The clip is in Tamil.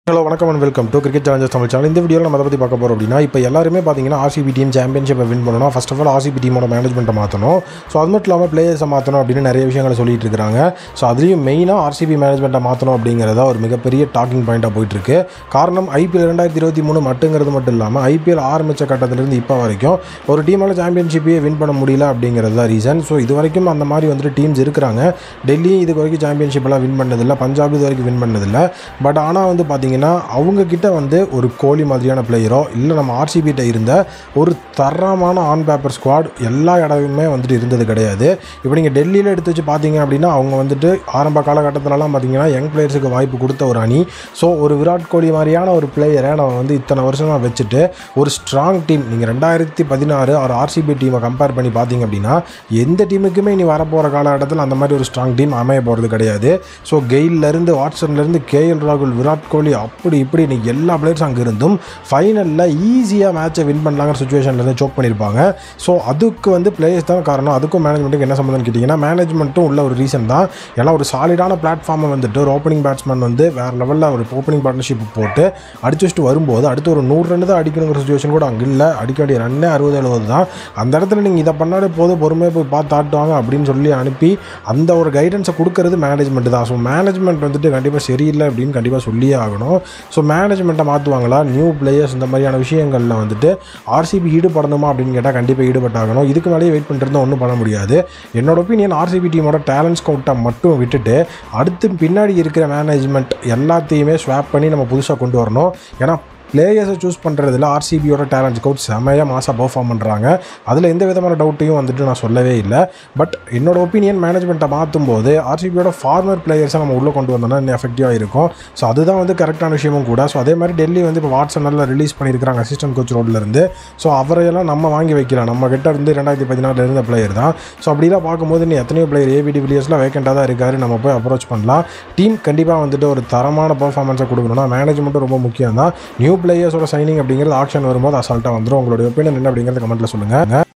ஹலோ வணக்கம் and welcome to cricket challengers Tamil channel இந்த வீடியோவில் நம்ம அதை பற்றி பார்க்க போகிறோம் அப்படின்னா இப்போ எல்லாருமே பார்த்தீங்கன்னா ஆர்சிபி டீம் சாம்பியன்ஷிப்பை வின் பண்ணணும் ஃபர்ஸ்ட் ஆஃப் ஆல் ஆர்சிபி டீமோட மேனேஜ்மெண்ட்டை மாற்றணும் ஸோ அது மட்டும் இல்லாமல் பிளேயர்ஸை மாற்றணும் அப்படின்னு நிறைய விஷயங்களை சொல்லிட்டு இருக்காங்க ஸோ அதுலேயும் மெயினாக ஆர்சிபி மேனேஜ்மெண்ட்டை மாற்றணும் அப்படிங்கிறதா ஒரு மிகப்பெரிய டாக்கிங் பாயிண்ட்டாக போயிட்டுருக்கு காரணம் ஐபிஎல் ரெண்டாயிரத்தி இருபத்தி மூணு மட்டுங்கிறது மட்டும் இல்லாமல் ஐபிஎல் ஆரம்பித்த கட்டத்திலிருந்து இப்போ வரைக்கும் ஒரு டீமால் சாம்பியன்ஷிப்பையே வின் பண்ண முடியல அப்படிங்கிறது தான் ரீசன் ஸோ இது வரைக்கும் அந்த மாதிரி வந்துட்டு டீம்ஸ் இருக்கிறாங்க டெல்லி இது வரைக்கும் சாம்பியன்ஷிப்பெல்லாம் வின் பண்ணதில்லை பஞ்சாப் இது வரைக்கும் வின் பண்ணதில்லை பட் ஆனால் வந்து பார்த்தீங்கன்னா அவங்க கிட்ட வந்து ஒரு கோலி மாதிரியான பிளேயரோ இல்லை நம்ம ஆர்சிபிகிட்ட இருந்த ஒரு தரமான ஆன் பேப்பர் ஸ்குவாட் எல்லா இடமுமே வந்துட்டு இருந்தது கிடையாது இப்போ நீங்கள் டெல்லியில் எடுத்து வச்சு பார்த்தீங்க அப்படின்னா அவங்க வந்துட்டு ஆரம்ப காலகட்டத்திலலாம் பார்த்தீங்கன்னா யங் பிளேயர்ஸுக்கு வாய்ப்பு கொடுத்த ஒரு அணி ஸோ ஒரு விராட் கோலி மாதிரியான ஒரு பிளேயரை நம்ம வந்து இத்தனை வருஷமாக வச்சுட்டு ஒரு ஸ்ட்ராங் டீம் நீங்கள் ரெண்டாயிரத்தி பதினாறு ஒரு ஆர்சிபி டீமை கம்பேர் பண்ணி பார்த்தீங்க அப்படின்னா எந்த டீமுக்குமே இனி வரப்போகிற காலகட்டத்தில் அந்த மாதிரி ஒரு ஸ்ட்ராங் டீம் அமைய போகிறது கிடையாது ஸோ கெயிலேருந்து வாட்ஸன்லேருந்து கேஎல் ராகுல் விராட் கோலி அப்படி இப்படி இன்னைக்கு எல்லா பிளேயர்ஸ் அங்கே இருந்தும் ஃபைனலில் ஈஸியாக மேட்சை வின் பண்ணலாங்கிற சுச்சுவேஷன்லேருந்து சோக் பண்ணியிருப்பாங்க ஸோ அதுக்கு வந்து பிளேயர்ஸ் தான் காரணம் அதுக்கும் மேனேஜ்மெண்ட்டுக்கு என்ன சம்மந்தம்னு கேட்டிங்கன்னா மேனேஜ்மெண்ட்டும் உள்ள ஒரு ரீசன் தான் ஏன்னா ஒரு சாலிடான பிளாட்ஃபார்மை வந்துட்டு ஒரு ஓப்பனிங் பேட்ஸ்மேன் வந்து வேறு லெவலில் ஒரு ஓப்பனிங் பார்ட்னர்ஷிப் போட்டு அடிச்சு வச்சுட்டு வரும்போது அடுத்து ஒரு நூறு ரன் தான் அடிக்கணுங்கிற சுச்சுவேஷன் கூட அங்கே இல்லை அடிக்க வேண்டிய ரன்னே அறுபது எழுபது தான் அந்த இடத்துல நீங்கள் இதை பண்ணாலே போதும் பொறுமையாக போய் பார்த்து ஆட்டுவாங்க அப்படின்னு சொல்லி அனுப்பி அந்த ஒரு கைடன்ஸை கொடுக்கறது மேனேஜ்மெண்ட் தான் ஸோ மேனேஜ்மெண்ட் வந்துட்டு கண்டிப்பாக சரியில்லை அப்படின்னு கண்டிப்பாக சொல்லியே ஆகணும் ஸோ மேனேஜ்மெண்ட்டை மாற்றுவாங்களா நியூ பிளேயர்ஸ் இந்த மாதிரியான விஷயங்களில் வந்துட்டு ஆர்சிபி ஈடுபடணுமா அப்படின்னு கேட்டால் கண்டிப்பாக ஈடுபட்டாகணும் இதுக்கு மேலேயே வெயிட் பண்ணிட்டு ஒன்றும் பண்ண முடியாது என்னோட ஒப்பீனியன் ஆர்சிபி டீமோட டேலண்ட் ஸ்கவுட்டை மட்டும் விட்டுட்டு அடுத்து பின்னாடி இருக்கிற மேனேஜ்மெண்ட் எல்லாத்தையுமே ஸ்வாப் பண்ணி நம்ம புதுசாக கொண்டு வரணும் ஏன்னா பிளேயர்ஸை சூஸ் பண்ணுறதுல ஆர்சிபியோட டேலண்ட் ஸ்கவுட் செமையாக மாசாக பர்ஃபார்ம் பண்ணுறாங்க அதில் எந்த விதமான டவுட்டையும் வந்துட்டு நான் சொல்லவே இல்லை பட் என்னோட ஒப்பீனியன் மேனேஜ்மெண்ட்டை மாற்றும் போது ஆர்சிபியோட ஃபார்மர் பிளேயர்ஸை நம்ம உள்ளே கொண்டு வந்தோம்னா இன்னும் எஃபெக்டிவாக இருக்கும் ஸோ அதுதான் வந்து கரெக்டான விஷயமும் கூட ஸோ அதே மாதிரி டெல்லி வந்து இப்போ வாட்ஸ்அப்பில் ரிலீஸ் பண்ணியிருக்காங்க அசிஸ்டன்ட் கோச் ரோட்லேருந்து ஸோ அவரையெல்லாம் நம்ம வாங்கி வைக்கலாம் நம்ம கிட்ட இருந்து ரெண்டாயிரத்தி பதினாலில் இருந்த பிளேயர் தான் ஸோ அப்படிலாம் பார்க்கும்போது நீ எத்தனையோ பிளேயர் ஏபிடி பிளேயர்ஸ்லாம் வேக்கண்ட்டாக தான் இருக்காரு நம்ம போய் அப்ரோச் பண்ணலாம் டீம் கண்டிப்பாக வந்துட்டு ஒரு தரமான பர்ஃபார்மன்ஸை கொடுக்கணும்னா மேனேஜ்மெண்ட்டும் ரொம்ப முக்கியம் தான் நியூ பிளேயர்ஸோட சைனிங் அப்படிங்கிறது ஆக்ஷன் வரும்போது அசால்ட்டாக வந்துடும் உங்களுடைய ஒப்பீனியன் என்ன அப்படிங்கிறது கமெண்ட்டில் சொல்லுங்கள்